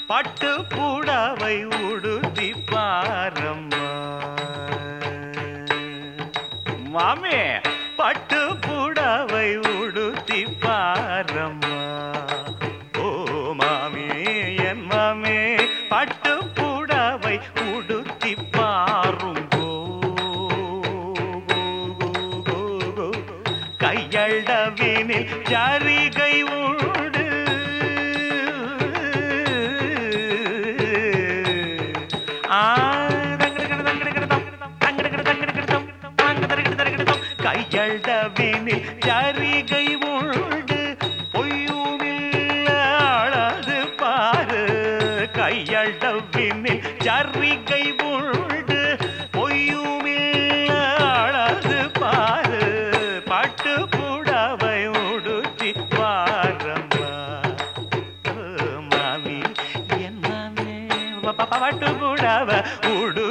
பட்டு புடவை உடுத்தி பாரம்மா மாமே பட்டு புடவை உடுத்தி பாரம்மா ஓ மாமே என் மாமே பட்டு புடவை உடுத்தி பாரும் கோ, கோ, கோ, கோ, கோ. கையளவினில் ஜரிகை உண்டு ஆ, தங்கடகட, தங்கடகடதம், தங்கடகட, தங்கடகடதம், தாங்கதரகட, தரகடதம். கையளவினில் ஜரிகை உண்டு பொய்யுமில்ல அழகு பாரு கையளவினில் ஜரிகை உண்டு பொய்யுமில்ல அழகு பாரு பட்டு புடவை உடுத்தி பாரம்மா ஓ, மாமி என் மாமே ப- ப- பட்டு புடவை உடு